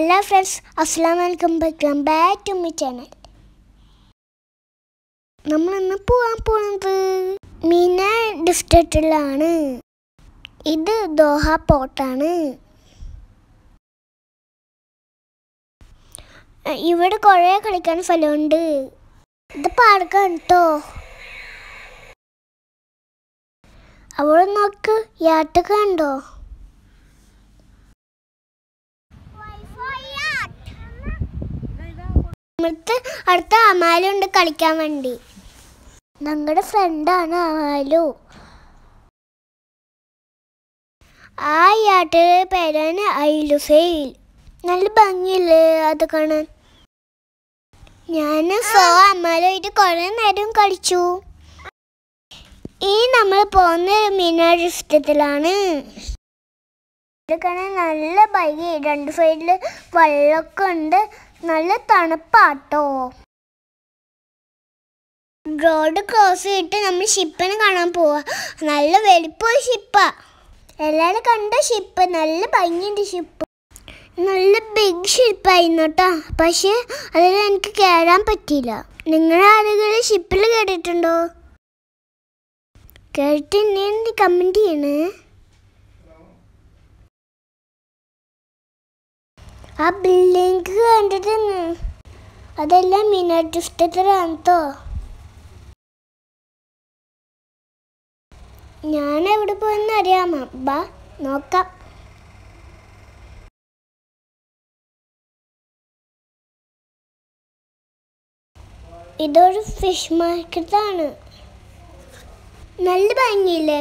hello friends അസ്സാം വലൈക്കും welcome back to my channel നമ്മളിന്ന് പോകാൻ പോകുന്നത് മീന ഡിസ്ട്രിക്റ്റിലാണ് ഇത് ദോഹ പോർട്ടാണ് ഇവിടെ കുറേ കളിക്കാൻ സ്ഥലമുണ്ട് ഇത് പാർക്കാണ് കേട്ടോ അവിടെ നോക്ക് യാട്ട് കണ്ടോ നമ്മൾക്ക് അടുത്ത അമാലുണ്ട് കളിക്കാൻ വേണ്ടി ഞങ്ങളുടെ ഫ്രണ്ടാണ് അമാലു ആ യാട്ടയുടെ പേരാണ് ഐലുസൈൽ നല്ല ഭംഗിയില്ലേ അത് കാണാൻ ഞാൻ സോ അമ്മാലുമായിട്ട് കുറേ നേരം കളിച്ചു ഈ നമ്മൾ പോകുന്ന മീനാ ഇഷ്ടത്തിലാണ് ഇത് കാണാൻ നല്ല ഭംഗി രണ്ട് സൈഡിൽ വെള്ളമൊക്കെ ഉണ്ട് നല്ല തണുപ്പാട്ടോ റോഡ് ക്രോസ് ചെയ്തിട്ട് നമ്മൾ ഷിപ്പിനെ കാണാൻ പോവാ നല്ല വലിപ്പമുള്ള ഷിപ്പാ എല്ലാവരും കണ്ട ഷിപ്പ് നല്ല ഭംഗിയുണ്ട് ഷിപ്പ് നല്ല ബിഗ് ഷിപ്പായിരുന്നു കേട്ടോ പക്ഷേ അതിൽ എനിക്ക് കയറാൻ പറ്റിയില്ല നിങ്ങൾ ആരെങ്കിലും ഷിപ്പിൽ കയറിയിട്ടുണ്ടോ കേട്ടിട്ടുണ്ടെങ്കിൽ കമൻറ്റ് ചെയ്യണേ ആ ബിൽഡിംഗ് കണ്ടിട്ട് അതെല്ലാം മീനാട്ട് ഇഷ്ടത്തിലാണ് കേട്ടോ ഞാൻ എവിടെ പോയെന്ന് അറിയാമോ ബാ നോക്കാം ഇതൊരു ഫിഷ് മാർക്കറ്റാണ് നല്ല ഭംഗിയില്ലേ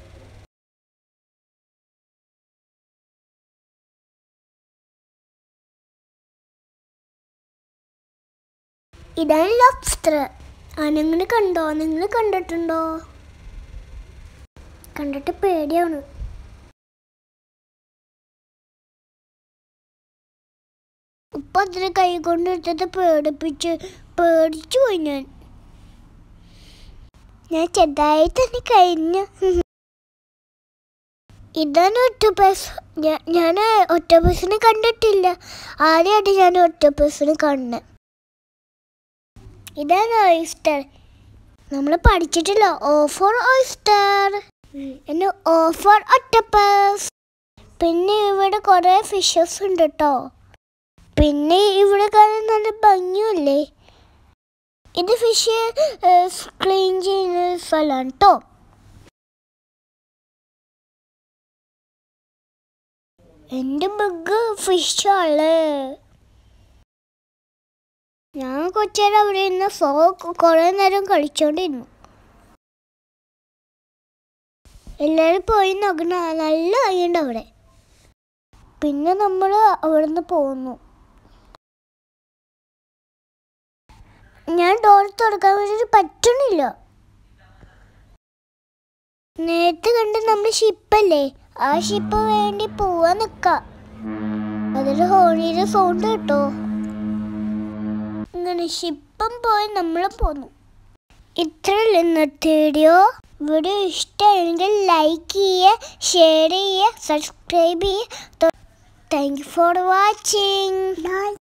ഇതാണ് ലോബ്സ്റ്റർ ആ നിങ്ങൾ കണ്ടോ നിങ്ങൾ കണ്ടിട്ടുണ്ടോ കണ്ടിട്ട് പേടിയാണ് ഉപ്പ അതിന് കൈ കൊണ്ടെടുത്തത് പേടിപ്പിച്ച് പേടിച്ചു പോയി ഞാൻ ഞാൻ ചെറുതായി തന്നെ കഴിഞ്ഞു ഇതാണ് ഒറ്റബസ് ഞാൻ ഒറ്റബസിനെ കണ്ടിട്ടില്ല ആദ്യമായിട്ട് ഞാൻ ഒറ്റബസിനെ കണ്ടത് ഇതാണ് ഓയിസ്റ്റർ നമ്മൾ പഠിച്ചിട്ടില്ല ഓഫർ ഓയിസ്റ്റർ പിന്നെ ഓഫർ ഒറ്റപ്പസ് പിന്നെ ഇവിടെ കുറേ ഫിഷസ് ഉണ്ട് കേട്ടോ പിന്നെ ഇവിടെ കാണാൻ നല്ല ഭംഗിയല്ലേ ഇത് ഫിഷ് ക്ലീൻ ചെയ്യുന്ന സ്ഥലമാണ് കേട്ടോ എൻ്റെ ബഗ് ഫിഷാണ് ഞാൻ കൊച്ചേരം അവിടെ ഇരുന്ന് ഫോ കുറേ നേരം കളിച്ചോണ്ടിരുന്നു എല്ലാവരും പോയി നോക്കണ നല്ല കഴിയുണ്ട് അവിടെ പിന്നെ നമ്മൾ അവിടെ നിന്ന് പോന്നു ഞാൻ ഡോർ തുറക്കാൻ വേണ്ടിയിട്ട് പറ്റണില്ല നേരത്തെ കണ്ട് നമ്മുടെ ഷിപ്പല്ലേ ആ ഷിപ്പ് വേണ്ടി പോവാൻ നിക്കാം അതൊരു ഹോണിയുടെ സൗണ്ട് കേട്ടോ ഇങ്ങനെ ഷിപ്പം പോയി നമ്മൾ പോന്നു ഇത്രയുള്ള ഇന്നത്തെ വീഡിയോ വീഡിയോ ഇഷ്ടമായെങ്കിൽ ലൈക്ക് ചെയ്യുക ഷെയർ ചെയ്യുക സബ്സ്ക്രൈബ് ചെയ്യുക താങ്ക് യു ഫോർ വാച്ചിങ്